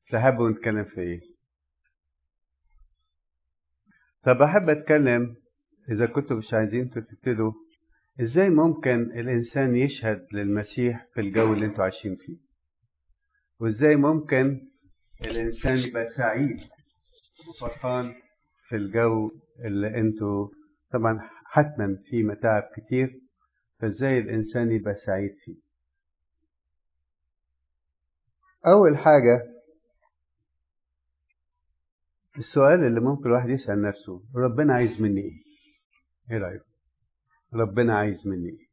تحبوا نتكلم في ايه طب احب اتكلم اذا كنتوا مش عايزين تبتدوا ازاي ممكن الانسان يشهد للمسيح في الجو اللي انتوا عايشين فيه وازاي ممكن الانسان يبقى سعيد وفرحان في الجو اللي انتوا طبعا حتما في متاعب كتير فازاي الانسان يبقى سعيد فيه اول حاجه السؤال اللي ممكن الواحد يسال نفسه ربنا عايز مني ايه ايه رايك ربنا عايز مني ايه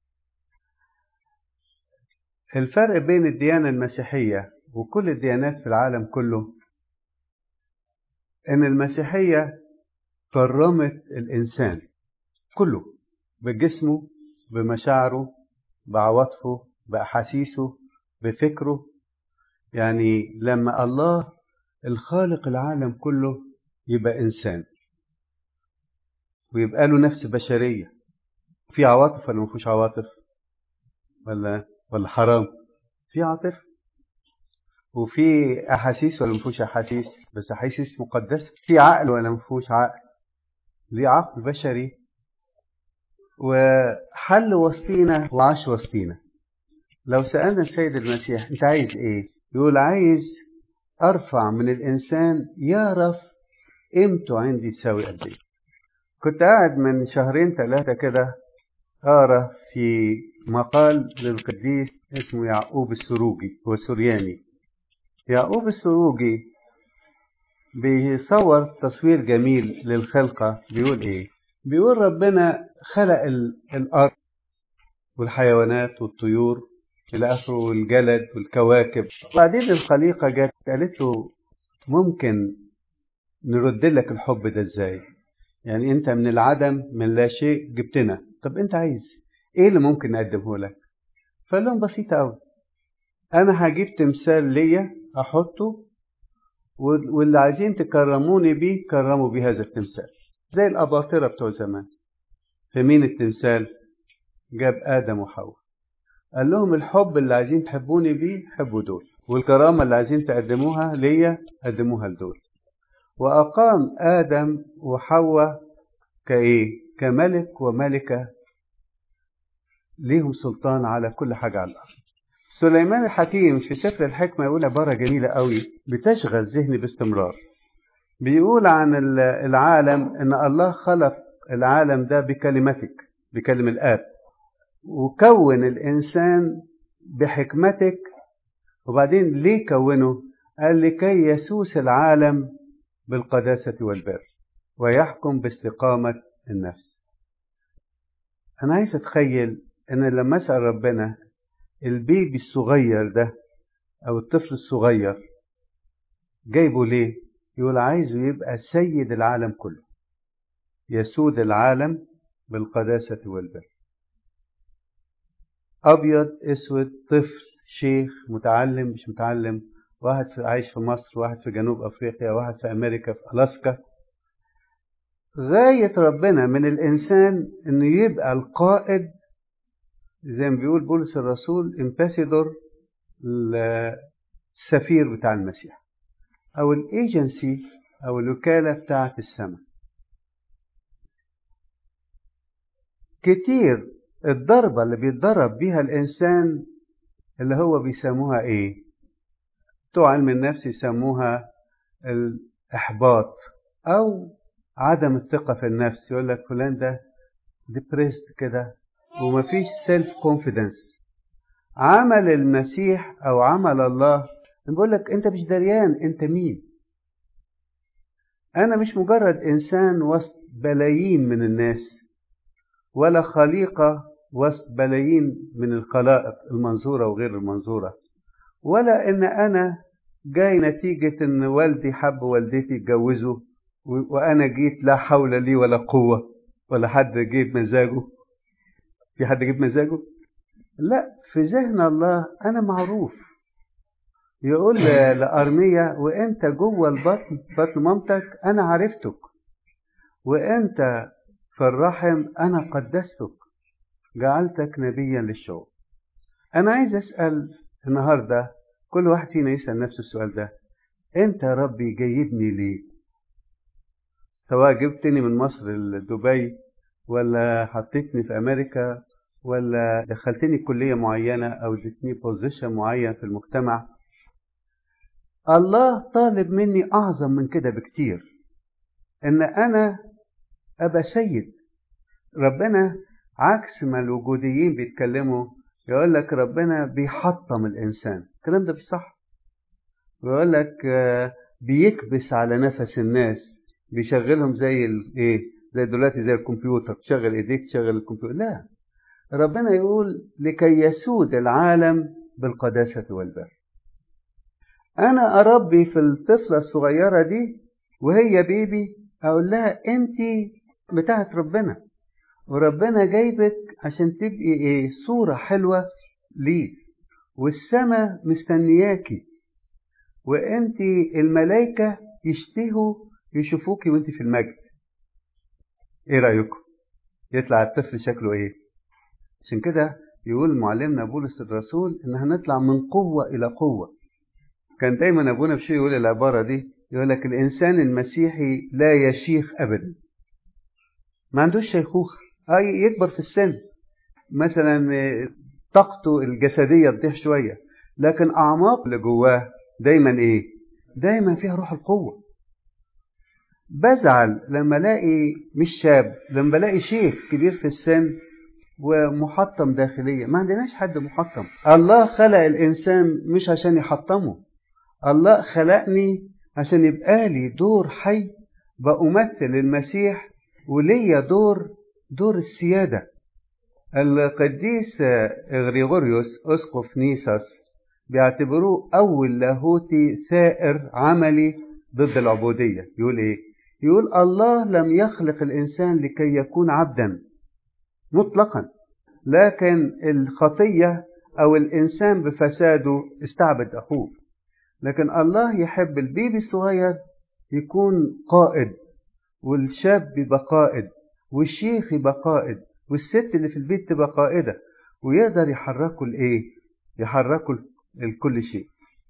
الفرق بين الديانه المسيحيه وكل الديانات في العالم كله ان المسيحيه كرمت الانسان كله بجسمه بمشاعره بعواطفه باحاسيسه بفكره يعني لما الله الخالق العالم كله يبقى انسان ويبقى له نفس بشريه في عواطف ولا ما فيهوش عواطف ولا ولا حرام في عاطفه وفي احاسيس ولا ما فيهوش احاسيس بس احاسيس مقدسه في عقل ولا ما فيهوش عقل ليه عقل بشري وحل وسطينا وعاش وسطينا لو سالنا السيد المسيح انت عايز ايه يقول عايز ارفع من الانسان يعرف قيمته عندي تساوي قد ايه كنت قاعد من شهرين ثلاثه كده اقرا في مقال للقديس اسمه يعقوب السروجي هو سورياني يعقوب السروجي بيصور تصوير جميل للخلقة بيقول ايه بيقول ربنا خلق الارض والحيوانات والطيور الى اخره والجلد والكواكب وبعدين الخليقة جت قالت له ممكن نرد لك الحب ده ازاي يعني انت من العدم من لا شيء جبتنا طب انت عايز ايه اللي ممكن نقدمه لك فقال لهم بسيطة قوي انا هجيب تمثال ليا احطه واللي عايزين تكرموني بيه كرموا بيه هذا التمثال زي الاباطره بتوع زمان في مين التمثال جاب ادم وحواء قال لهم الحب اللي عايزين تحبوني بيه حبوا دول والكرامه اللي عايزين تقدموها ليا قدموها لدول واقام ادم وحواء كايه كملك وملكه ليهم سلطان على كل حاجه على الارض سليمان الحكيم في سفر الحكمة يقول عبارة جميلة قوي بتشغل ذهني باستمرار بيقول عن العالم ان الله خلق العالم ده بكلمتك بكلم الآب وكون الإنسان بحكمتك وبعدين ليه كونه قال لكي يسوس العالم بالقداسة والبر ويحكم باستقامة النفس أنا عايز أتخيل أن لما أسأل ربنا البيبي الصغير ده او الطفل الصغير جايبه ليه يقول عايزه يبقى سيد العالم كله يسود العالم بالقداسة والبر أبيض أسود طفل شيخ متعلم مش متعلم واحد في عايش في مصر واحد في جنوب أفريقيا واحد في أمريكا في ألاسكا غاية ربنا من الإنسان إنه يبقى القائد زي ما بيقول بولس الرسول امباسيدور السفير بتاع المسيح او الايجنسي او الوكالة بتاعة السماء كتير الضربة اللي بيتضرب بيها الإنسان اللي هو بيسموها إيه؟ بتوع علم النفس يسموها الإحباط أو عدم الثقة في النفس يقول لك فلان ده ديبريست كده ومفيش سيلف كونفيدنس عمل المسيح او عمل الله بيقول لك انت مش دريان انت مين انا مش مجرد انسان وسط بلايين من الناس ولا خليقه وسط بلايين من الخلائق المنظوره وغير المنظوره ولا ان انا جاي نتيجه ان والدي حب والدتي اتجوزوا وانا جيت لا حول لي ولا قوه ولا حد جيب مزاجه في حد جيب مزاجه لا في ذهن الله انا معروف يقول لأرمية وانت جوه البطن بطن مامتك انا عرفتك وانت في الرحم انا قدستك جعلتك نبيا للشعوب انا عايز اسال النهارده كل واحد فينا يسال نفسه السؤال ده انت يا ربي جايبني ليه سواء جبتني من مصر لدبي ولا حطيتني في امريكا ولا دخلتني كلية معينة او اديتني بوزيشن معين في المجتمع الله طالب مني اعظم من كده بكتير ان انا ابقى سيد ربنا عكس ما الوجوديين بيتكلموا يقول لك ربنا بيحطم الانسان الكلام ده مش صح ويقول لك بيكبس على نفس الناس بيشغلهم زي الايه زي دلوقتي زي الكمبيوتر تشغل ايديك تشغل الكمبيوتر لا ربنا يقول لكي يسود العالم بالقداسة والبر انا اربي في الطفلة الصغيرة دي وهي بيبي اقول لها انت بتاعت ربنا وربنا جايبك عشان تبقي ايه صورة حلوة ليه والسماء مستنياكي وانت الملائكة يشتهوا يشوفوكي وانت في المجد ايه رأيكم يطلع الطفل شكله ايه عشان كده يقول معلمنا بولس الرسول ان هنطلع من قوة الى قوة كان دايما ابونا بشيء يقول العبارة دي يقول لك الانسان المسيحي لا يشيخ ابدا ما عندوش شيخوخة اي يكبر في السن مثلا طاقته الجسدية تضيع شوية لكن اعماق اللي جواه دايما ايه دايما فيها روح القوة بزعل لما الاقي مش شاب لما بلاقي شيخ كبير في السن ومحطم داخليا ما عندناش حد محطم الله خلق الانسان مش عشان يحطمه الله خلقني عشان يبقى لي دور حي بأمثل المسيح وليا دور دور السيادة القديس غريغوريوس أسقف نيساس بيعتبروه أول لاهوتي ثائر عملي ضد العبودية يقول إيه؟ يقول الله لم يخلق الإنسان لكي يكون عبدا مطلقا لكن الخطية أو الإنسان بفساده استعبد أخوه لكن الله يحب البيبي الصغير يكون قائد والشاب يبقى قائد والشيخ يبقى قائد والست اللي في البيت تبقى قائدة ويقدر يحركوا الإيه؟ يحركوا الكل شيء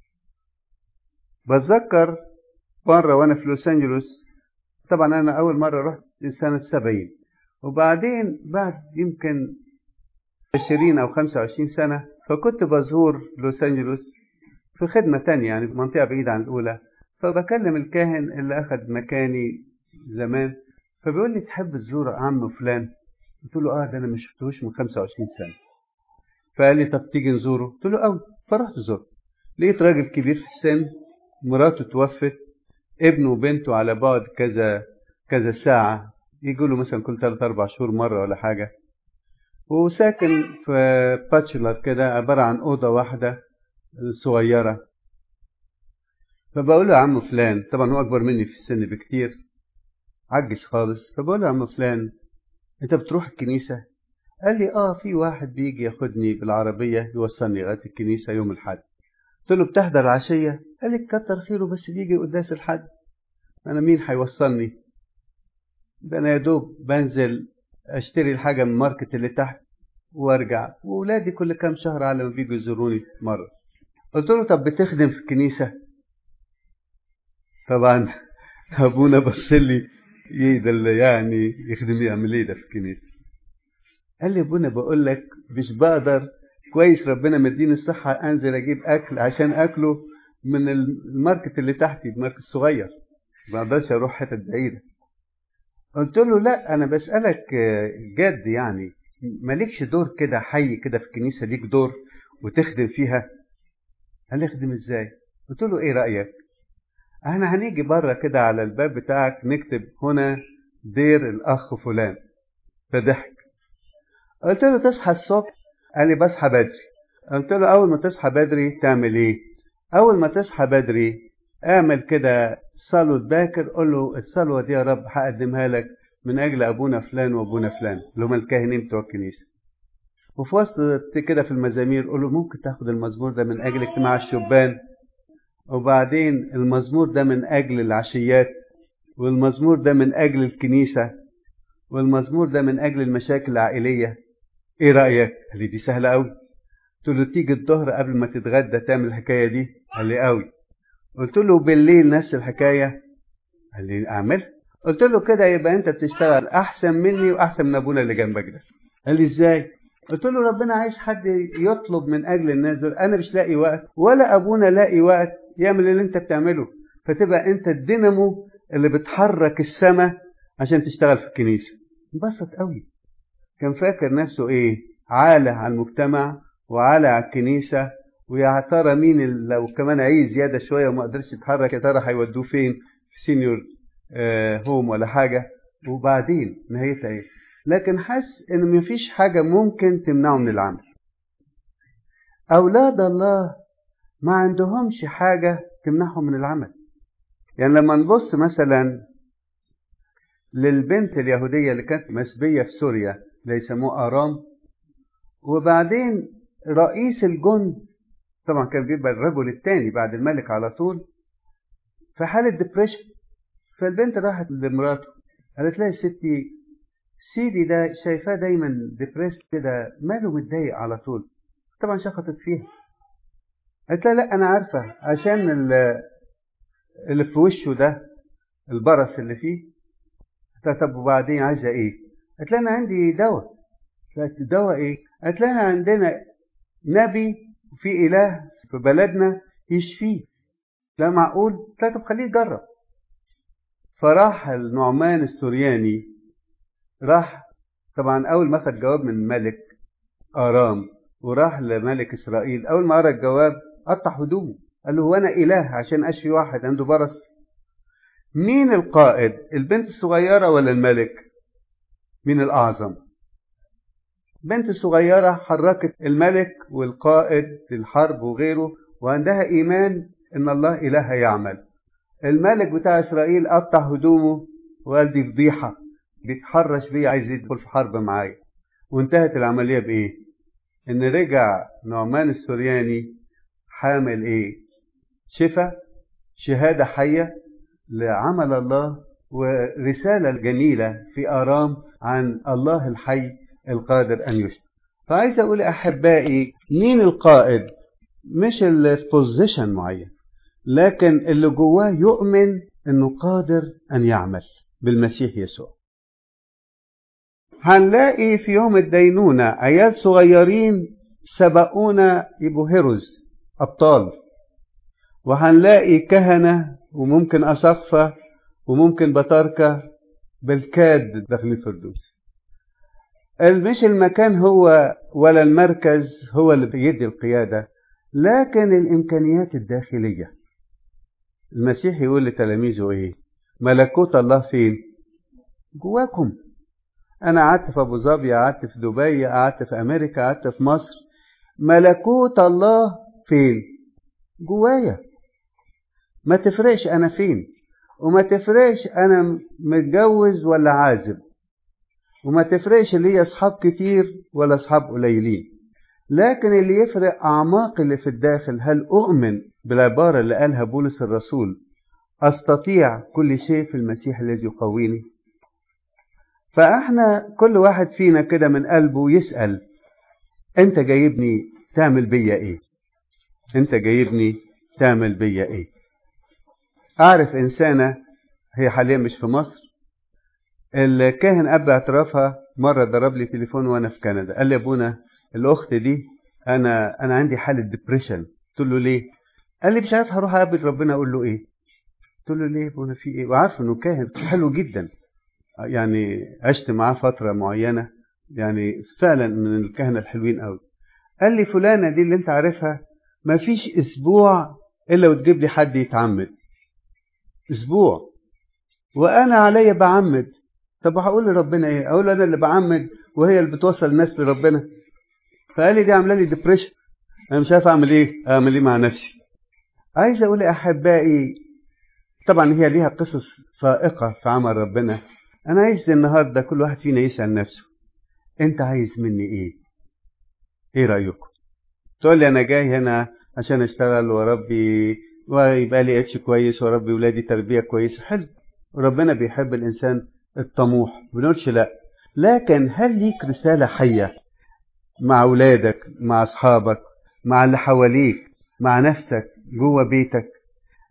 بتذكر مرة وأنا في لوس أنجلوس طبعا أنا أول مرة رحت سنة سبعين وبعدين بعد يمكن عشرين أو خمسة وعشرين سنة فكنت بزور لوس أنجلوس في خدمة تانية يعني في منطقة بعيدة عن الأولى فبكلم الكاهن اللي أخذ مكاني زمان فبيقول لي تحب تزور عم فلان قلت له اه ده انا ما شفتهوش من 25 سنه فقال لي طب تيجي نزوره قلت له قوي فرحت زرت لقيت راجل كبير في السن مراته توفت ابنه وبنته على بعد كذا كذا ساعة يجوا له مثلا كل ثلاث أربع شهور مرة ولا حاجة وساكن في باتشلر كده عبارة عن أوضة واحدة صغيرة فبقول له يا عم فلان طبعا هو أكبر مني في السن بكتير عجز خالص فبقول له يا عم فلان أنت بتروح الكنيسة؟ قال لي آه في واحد بيجي ياخدني بالعربية يوصلني لغاية الكنيسة يوم الحد قلت له بتحضر العشية؟ قال لي كتر خيره بس بيجي قداس الحد أنا مين هيوصلني؟ ده أنا يا دوب بنزل أشتري الحاجة من الماركت اللي تحت وارجع وولادي كل كام شهر على ما بيجوا يزوروني مرة قلت له طب بتخدم في الكنيسة؟ طبعا أبونا بص لي ايه ده اللي يعني يخدم يعمل ايه ده في الكنيسة قال لي ابونا بقول لك مش بقدر كويس ربنا مديني الصحة انزل اجيب اكل عشان اكله من الماركت اللي تحتي الماركت الصغير ما اقدرش اروح حتت بعيدة قلت له لا انا بسألك جد يعني مالكش دور كده حي كده في الكنيسة ليك دور وتخدم فيها قال لي اخدم ازاي قلت له ايه رأيك احنا هنيجي بره كده على الباب بتاعك نكتب هنا دير الاخ فلان فضحك قلت له تصحى الصبح قال لي بصحى بدري قلت له اول ما تصحى بدري تعمل ايه اول ما تصحى بدري اعمل كده صلوة باكر قول له الصلوة دي يا رب هقدمها لك من اجل ابونا فلان وابونا فلان اللي هم الكاهنين بتوع الكنيسة وفي وسط كده في المزامير قول له ممكن تاخد المزمور ده من اجل اجتماع الشبان وبعدين المزمور ده من أجل العشيات والمزمور ده من أجل الكنيسة والمزمور ده من أجل المشاكل العائلية إيه رأيك؟ قال لي دي سهلة أوي قلت له تيجي الظهر قبل ما تتغدى تعمل الحكاية دي قال لي أوي قلت له بالليل نفس الحكايه قال لي اعمل قلت له كده يبقى انت بتشتغل احسن مني واحسن من ابونا اللي جنبك ده قال لي ازاي قلت له ربنا عايز حد يطلب من اجل الناس دول انا مش لاقي وقت ولا ابونا لاقي وقت يعمل اللي انت بتعمله فتبقى انت الدينامو اللي بتحرك السماء عشان تشتغل في الكنيسه انبسط قوي كان فاكر نفسه ايه عالة على المجتمع وعالة على الكنيسة ويا ترى مين لو كمان عايز زيادة شوية وما قدرش يتحرك يا ترى هيودوه فين في سينيور آه هوم ولا حاجة وبعدين نهايتها ايه لكن حس ان مفيش حاجة ممكن تمنعه من العمل اولاد الله ما عندهمش حاجة تمنعهم من العمل يعني لما نبص مثلا للبنت اليهودية اللي كانت مسبية في سوريا اللي يسموه آرام وبعدين رئيس الجند طبعا كان بيبقى الرجل الثاني بعد الملك على طول في حالة ديبريشن فالبنت راحت لمراته قالت لها يا ستي سيدي ده شايفاه دايما ديبريس كده ماله متضايق على طول طبعا شخطت فيها قالت لها لا انا عارفه عشان اللي في وشه ده البرص اللي فيه قلت طب وبعدين عايزه ايه؟ قالت لها انا عندي دواء قالت دواء ايه؟ قالت لها عندنا نبي وفي اله في بلدنا يشفيه لا معقول؟ قلت لها طب خليه يجرب فراح النعمان السورياني راح طبعا اول ما اخذ جواب من ملك ارام وراح لملك اسرائيل اول ما قرا الجواب قطع هدومه قال له هو انا اله عشان اشفي واحد عنده برص مين القائد البنت الصغيرة ولا الملك مين الأعظم بنت الصغيرة حركت الملك والقائد في الحرب وغيره وعندها إيمان إن الله إله يعمل الملك بتاع إسرائيل قطع هدومه وقال دي فضيحة بيتحرش بيه عايز يدخل في حرب معايا وانتهت العملية بإيه؟ إن رجع نعمان السورياني حامل إيه؟ شفا شهادة حية لعمل الله ورسالة جميلة في آرام عن الله الحي القادر أن يشفي فعايز أقول أحبائي مين القائد مش اللي في بوزيشن معين لكن اللي جواه يؤمن أنه قادر أن يعمل بالمسيح يسوع هنلاقي في يوم الدينونة عيال صغيرين سبقونا يبقوا هيروز أبطال وهنلاقي كهنة وممكن أسقفة وممكن بطاركة بالكاد داخلين الفردوس مش المكان هو ولا المركز هو اللي بيدي القيادة لكن الإمكانيات الداخلية المسيح يقول لتلاميذه إيه ملكوت الله فين جواكم أنا قعدت في أبو ظبي قعدت في دبي قعدت في أمريكا قعدت في مصر ملكوت الله فين جوايا ما تفرقش انا فين وما تفرقش انا متجوز ولا عازب وما تفرقش ليا اصحاب كتير ولا اصحاب قليلين لكن اللي يفرق اعماق اللي في الداخل هل اؤمن بالعباره اللي قالها بولس الرسول استطيع كل شيء في المسيح الذي يقويني فاحنا كل واحد فينا كده من قلبه يسال انت جايبني تعمل بيا ايه انت جايبني تعمل بيا ايه اعرف انسانة هي حاليا مش في مصر الكاهن اب اعترافها مرة ضرب لي تليفون وانا في كندا قال لي ابونا الاخت دي انا انا عندي حالة ديبريشن قلت له ليه قال لي مش عارف هروح اقابل ربنا اقول له ايه قلت له ليه ابونا في ايه وعارف انه كاهن حلو جدا يعني عشت معاه فترة معينة يعني فعلا من الكهنة الحلوين قوي قال لي فلانة دي اللي انت عارفها ما فيش اسبوع الا وتجيب لي حد يتعمد اسبوع وانا عليا بعمد طب هقول لربنا ايه اقول انا اللي بعمد وهي اللي بتوصل الناس لربنا فقال لي دي عامله لي ديبريشن انا مش عارف اعمل ايه اعمل ايه مع نفسي عايز اقول احبائي طبعا هي ليها قصص فائقه في عمل ربنا انا عايز النهارده كل واحد فينا يسال نفسه انت عايز مني ايه ايه رايكم تقول لي انا جاي هنا عشان اشتغل واربي ويبقى لي اتش كويس واربي ولادي تربيه كويسه حلو وربنا بيحب الانسان الطموح ما بنقولش لا لكن هل ليك رساله حيه مع اولادك مع اصحابك مع اللي حواليك مع نفسك جوه بيتك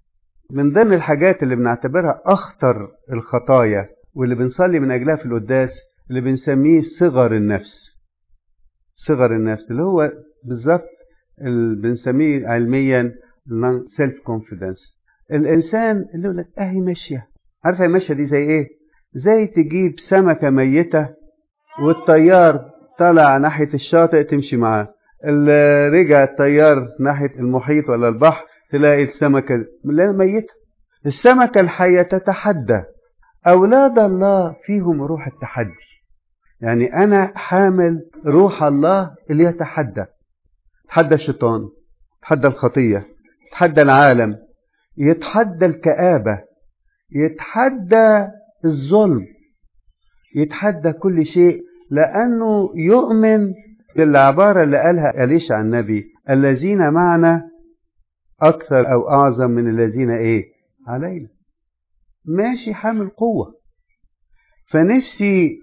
من ضمن الحاجات اللي بنعتبرها أخطر الخطايا واللي بنصلي من أجلها في القداس اللي بنسميه صغر النفس صغر النفس اللي هو بالظبط اللي بنسميه علميا سيلف كونفيدنس الإنسان اللي يقول لك أهي ماشية عارفة هي ماشية دي زي إيه؟ زي تجيب سمكة ميتة والطيار طلع ناحية الشاطئ تمشي معاه اللي رجع الطيار ناحية المحيط ولا البحر تلاقي السمكة ميتة السمكة الحية تتحدى أولاد الله فيهم روح التحدي يعني أنا حامل روح الله اللي يتحدى يتحدى الشيطان يتحدى الخطية يتحدى العالم يتحدى الكآبة يتحدى الظلم يتحدى كل شيء لأنه يؤمن بالعبارة اللي قالها أليشع النبي الذين معنا أكثر أو أعظم من الذين إيه علينا ماشي حامل قوة فنفسي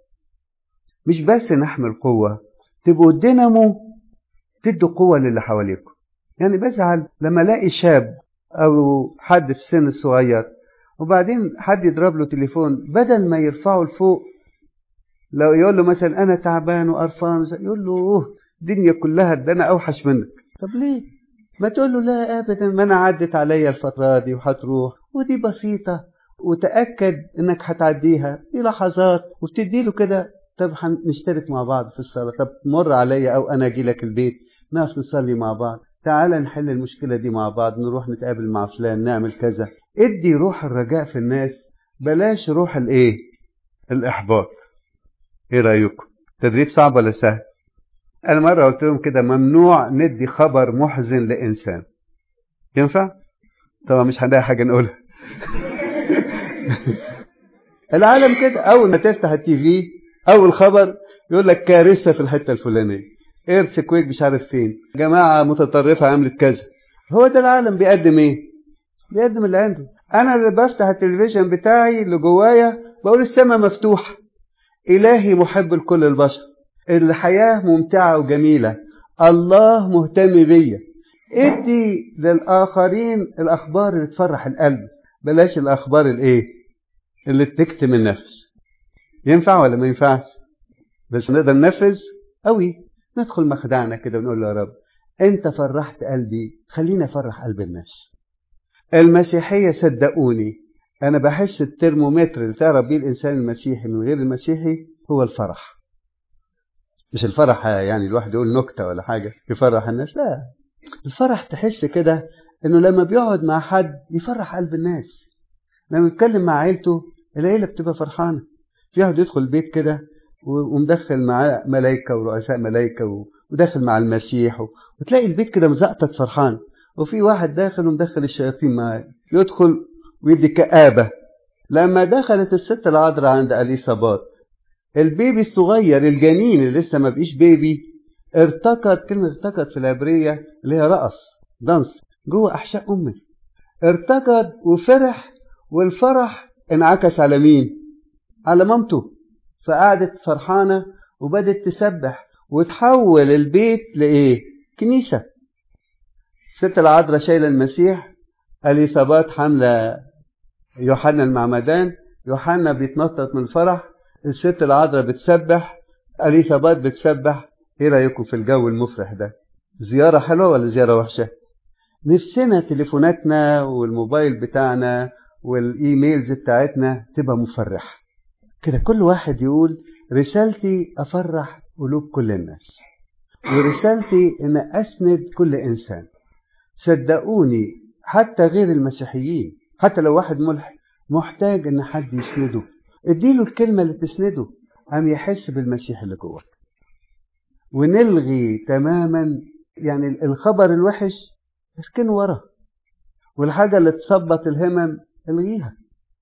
مش بس نحمل قوة تبقوا الدينامو تدوا قوة للي حواليكم يعني بزعل لما الاقي شاب او حد في السن الصغير وبعدين حد يضرب له تليفون بدل ما يرفعه لفوق لو يقول له مثلا انا تعبان وقرفان يقول له اوه الدنيا كلها ده انا اوحش منك طب ليه ما تقول له لا ابدا ما انا عدت عليا الفتره دي وهتروح ودي بسيطه وتاكد انك هتعديها دي لحظات وبتدي له كده طب هنشترك مع بعض في الصلاه طب مر عليا او انا اجي لك البيت نقف نصلي مع بعض تعال نحل المشكله دي مع بعض نروح نتقابل مع فلان نعمل كذا ادي روح الرجاء في الناس بلاش روح الايه الاحباط ايه رايكم تدريب صعب ولا سهل انا مره قلت لهم كده ممنوع ندي خبر محزن لانسان ينفع طبعا مش هنلاقي حاجه نقولها العالم كده اول ما تفتح التي في اول خبر يقول لك كارثه في الحته الفلانيه ايرث كويك مش عارف فين جماعه متطرفه عملت كذا هو ده العالم بيقدم ايه بيقدم اللي عنده انا اللي بفتح التلفزيون بتاعي اللي جوايا بقول السماء مفتوحه الهي محب لكل البشر الحياه ممتعه وجميله الله مهتم بيا ادي للاخرين الاخبار اللي تفرح القلب بلاش الاخبار الايه اللي تكتم النفس ينفع ولا ما ينفعش بس نقدر ننفذ قوي ندخل مخدعنا كده ونقول له يا رب انت فرحت قلبي خليني افرح قلب الناس المسيحيه صدقوني انا بحس الترمومتر اللي تعرف بيه الانسان المسيحي من غير المسيحي هو الفرح مش الفرح يعني الواحد يقول نكته ولا حاجه يفرح الناس لا الفرح تحس كده انه لما بيقعد مع حد يفرح قلب الناس لما يتكلم مع عيلته العيله بتبقى فرحانه في واحد يدخل البيت كده ومدخل معاه ملائكة ورؤساء ملائكة وداخل مع المسيح وتلاقي البيت كده مزقطط فرحان وفي واحد داخل ومدخل الشياطين معاه يدخل ويدي كآبة لما دخلت الست العذراء عند أليصابات البيبي الصغير الجنين اللي لسه ما بقيش بيبي ارتقد كلمة ارتقد في العبرية اللي هي رقص دانس جوه أحشاء أمه ارتقد وفرح والفرح انعكس على مين؟ على مامته فقعدت فرحانة وبدت تسبح وتحول البيت لإيه؟ كنيسة الست العذراء شايلة المسيح اليصابات حاملة يوحنا المعمدان يوحنا بيتنطط من الفرح الست العذراء بتسبح اليصابات بتسبح ايه رايكم في الجو المفرح ده زيارة حلوة ولا زيارة وحشة نفسنا تليفوناتنا والموبايل بتاعنا والايميلز بتاعتنا تبقى مفرحه كده كل واحد يقول رسالتي أفرح قلوب كل الناس ورسالتي أن أسند كل إنسان صدقوني حتى غير المسيحيين حتى لو واحد ملحد محتاج أن حد يسنده اديله الكلمة اللي تسنده قام يحس بالمسيح اللي جوه ونلغي تماما يعني الخبر الوحش اركنه ورا والحاجة اللي تثبط الهمم الغيها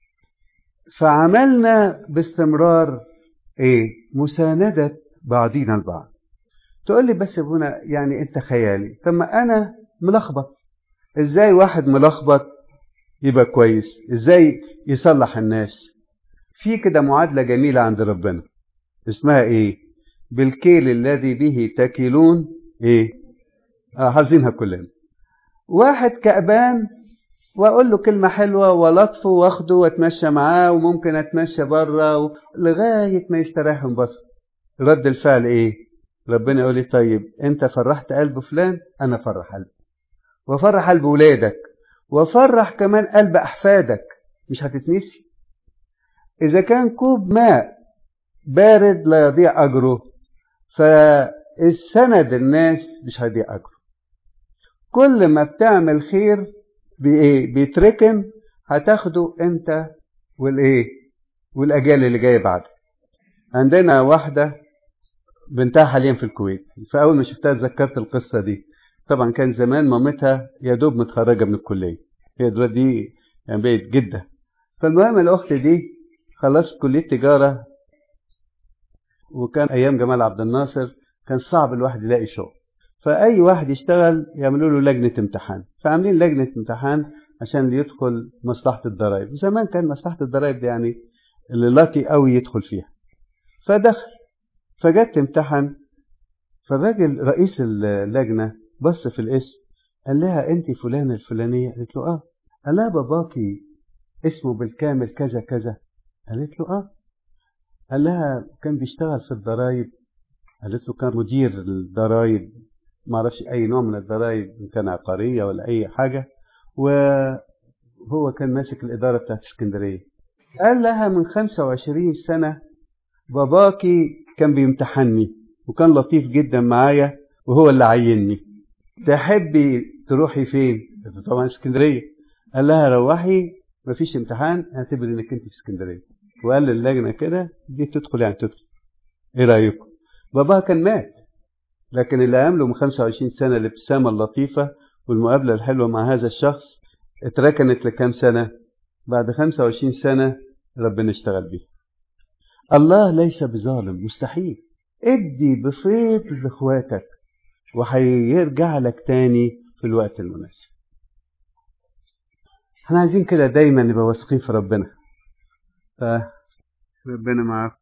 فعملنا باستمرار ايه مساندة بعضينا البعض تقول لي بس هنا يعني انت خيالي طب ما انا ملخبط ازاي واحد ملخبط يبقى كويس ازاي يصلح الناس في كده معادلة جميلة عند ربنا اسمها ايه بالكيل الذي به تكيلون ايه اه حافظينها كلنا واحد كأبان واقول له كلمه حلوه ولطفه واخده واتمشى معاه وممكن اتمشى بره و... لغايه ما يستريح وينبسط رد الفعل ايه ربنا يقول لي طيب انت فرحت قلب فلان انا فرح قلبه وافرح قلب ولادك وافرح كمان قلب احفادك مش هتتنسي اذا كان كوب ماء بارد لا يضيع اجره فالسند الناس مش هيضيع اجره كل ما بتعمل خير بايه بيتركن هتاخده انت والايه والاجيال اللي جايه بعدك عندنا واحده بنتها حاليا في الكويت فاول ما شفتها اتذكرت القصه دي طبعا كان زمان مامتها يا دوب متخرجه من الكليه هي دلوقتي دي يعني بقت جده فالمهم الاخت دي خلصت كليه تجاره وكان ايام جمال عبد الناصر كان صعب الواحد يلاقي شغل فاي واحد يشتغل يعملوا له لجنه امتحان فعاملين لجنه امتحان عشان اللي يدخل مصلحه الضرائب وزمان كان مصلحه الضرائب دي يعني اللي لاقي قوي يدخل فيها فدخل فجت تمتحن فالراجل رئيس اللجنه بص في الاسم قال لها انت فلانه الفلانيه قالت له اه قال لها باباكي اسمه بالكامل كذا كذا قالت له اه قال لها كان بيشتغل في الضرايب قالت له كان مدير الضرايب ما اعرفش اي نوع من الضرايب ان كان عقاريه ولا اي حاجه وهو كان ماسك الاداره بتاعت اسكندريه قال لها من 25 سنه باباكي كان بيمتحني وكان لطيف جدا معايا وهو اللي عيني تحبي تروحي فين طبعا اسكندريه قال لها روحي مفيش امتحان اعتبر انك انت في اسكندريه وقال للجنه كده دي تدخل يعني تدخل ايه رايكم باباها كان مات لكن اللي عمله من 25 سنه الابتسامه اللطيفه والمقابله الحلوه مع هذا الشخص اتركنت لكام سنه بعد 25 سنه ربنا اشتغل بيه الله ليس بظالم مستحيل ادي بفيض لاخواتك وهيرجع لك تاني في الوقت المناسب احنا عايزين كده دايما نبقى واثقين في ربنا فربنا معاكم